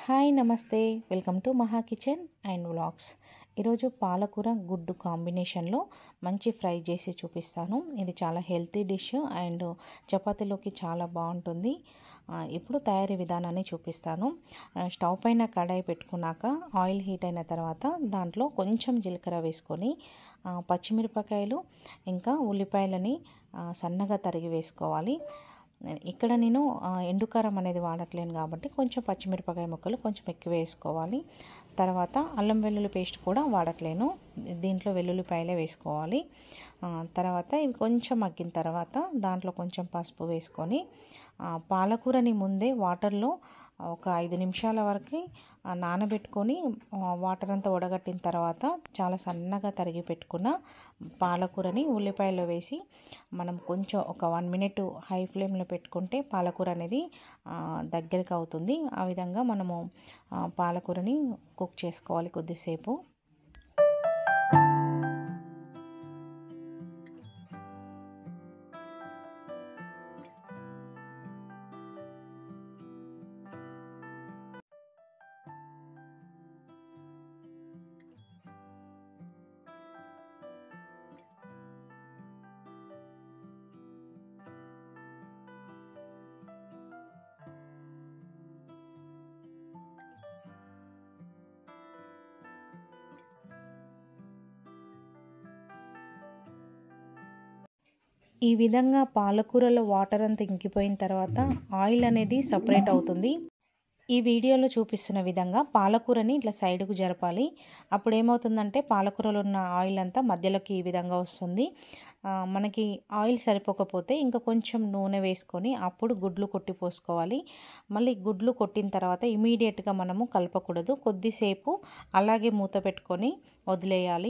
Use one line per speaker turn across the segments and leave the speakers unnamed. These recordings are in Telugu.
హాయ్ నమస్తే welcome to Maha kitchen and vlogs ఈరోజు పాలకూర గుడ్డు కాంబినేషన్లో మంచి ఫ్రై చేసి చూపిస్తాను ఇది చాలా హెల్తీ డిష్ అండ్ చపాతీలోకి చాలా బాగుంటుంది ఆ, ఇప్పుడు తయారీ విధానాన్ని చూపిస్తాను ఆ, స్టవ్ పైన కడాయి పెట్టుకున్నాక ఆయిల్ హీట్ అయిన తర్వాత దాంట్లో కొంచెం జీలకర్ర వేసుకొని ఆ, పచ్చిమిరపకాయలు ఇంకా ఉల్లిపాయలని ఆ, సన్నగా తరిగి వేసుకోవాలి ఇక్కడ నేను ఆ, ఎండుకారం అనేది వాడట్లేను కాబట్టి కొంచెం పచ్చిమిరపకాయ ముక్కలు కొంచెం ఎక్కువ వేసుకోవాలి తర్వాత అల్లం వెల్లుల్లి పేస్ట్ కూడా వాడట్లేను దీంట్లో వెల్లుల్లిపాయలే వేసుకోవాలి ఆ, తర్వాత ఇవి కొంచెం మగ్గిన తర్వాత దాంట్లో కొంచెం పసుపు వేసుకొని ఆ, పాలకూరని ముందే వాటర్లో ఒక ఐదు నిమిషాల వరకు ఆ, నానబెట్టుకొని ఆ, వాటర్ అంతా వడగట్టిన తర్వాత చాలా సన్నగా తరిగి పెట్టుకున్న పాలకూరని ఉల్లిపాయలో వేసి మనం కొంచెం ఒక వన్ మినిట్ హై ఫ్లేమ్లో పెట్టుకుంటే పాలకూర అనేది ఆ, దగ్గరికి అవుతుంది ఆ విధంగా మనము ఆ, పాలకూరని కుక్ చేసుకోవాలి కొద్దిసేపు ఈ విధంగా పాలకూరలో వాటర్ అంతా ఇంకిపోయిన తర్వాత ఆయిల్ అనేది సపరేట్ అవుతుంది ఈ వీడియోలో చూపిస్తున్న విధంగా పాలకూరని ఇట్లా సైడ్కు జరపాలి అప్పుడు ఏమవుతుందంటే పాలకూరలో ఉన్న ఆయిల్ అంతా మధ్యలోకి ఈ విధంగా వస్తుంది ఆ, మనకి ఆయిల్ సరిపోకపోతే ఇంకా కొంచెం నూనె వేసుకొని అప్పుడు గుడ్లు కొట్టి పోసుకోవాలి మళ్ళీ గుడ్లు కొట్టిన తర్వాత ఇమీడియట్గా మనము కలపకూడదు కొద్దిసేపు అలాగే మూత పెట్టుకొని వదిలేయాలి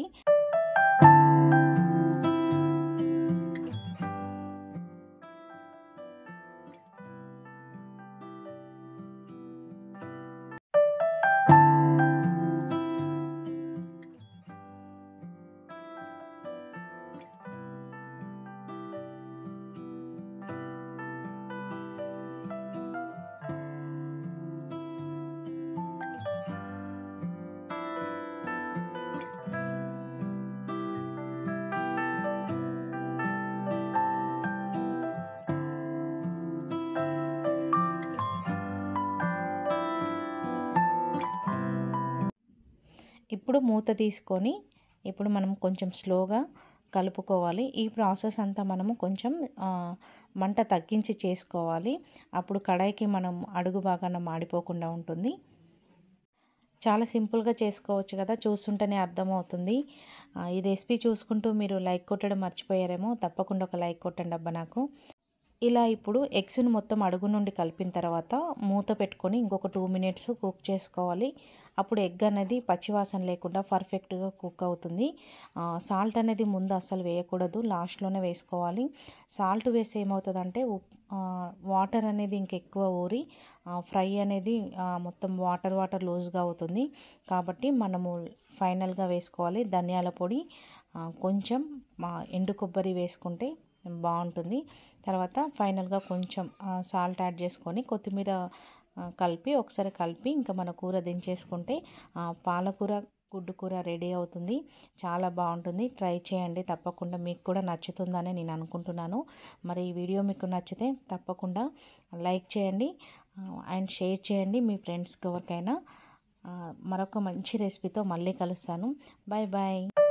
ఇప్పుడు మూత తీసుకొని ఇప్పుడు మనం కొంచెం స్లోగా కలుపుకోవాలి ఈ ప్రాసెస్ అంతా మనము కొంచెం ఆ, మంట తగ్గించి చేసుకోవాలి అప్పుడు కడాయికి మనం అడుగు బాగాన మాడిపోకుండా ఉంటుంది చాలా సింపుల్గా చేసుకోవచ్చు కదా చూస్తుంటేనే అర్థమవుతుంది ఆ, ఈ రెసిపీ చూసుకుంటూ మీరు లైక్ కొట్టడం మర్చిపోయారేమో తప్పకుండా ఒక లైక్ కొట్టండి అబ్బా నాకు ఇలా ఇప్పుడు ఎగ్స్ని మొత్తం అడుగు నుండి కలిపిన తర్వాత మూత పెట్టుకొని ఇంకొక టూ మినిట్స్ కుక్ చేసుకోవాలి అప్పుడు ఎగ్ అనేది పచ్చివాసన లేకుండా పర్ఫెక్ట్గా కుక్ అవుతుంది సాల్ట్ అనేది ముందు అస్సలు వేయకూడదు లాస్ట్లోనే వేసుకోవాలి సాల్ట్ వేసి ఏమవుతుందంటే ఉప్ వాటర్ అనేది ఇంకెక్కువ ఊరి ఫ్రై అనేది ఆ, మొత్తం వాటర్ వాటర్ లూజ్గా అవుతుంది కాబట్టి మనము ఫైనల్గా వేసుకోవాలి ధనియాల పొడి ఆ, కొంచెం మా ఎండు కొబ్బరి వేసుకుంటే బాగుంటుంది తర్వాత ఫైనల్గా కొంచెం సాల్ట్ యాడ్ చేసుకొని కొత్తిమీర ఆ, కలిపి ఒకసారి కలిపి ఇంకా మన కూర దించేసుకుంటే ఆ, పాలకూర గుడ్డు కూర రెడీ అవుతుంది చాలా బాగుంటుంది ట్రై చేయండి తప్పకుండా మీకు కూడా నచ్చుతుందని నేను అనుకుంటున్నాను మరి ఈ వీడియో మీకు నచ్చితే తప్పకుండా లైక్ చేయండి ఆ, అండ్ షేర్ చేయండి మీ ఫ్రెండ్స్కి ఎవరికైనా ఆ, మరొక మంచి రెసిపీతో మళ్ళీ కలుస్తాను బాయ్ బాయ్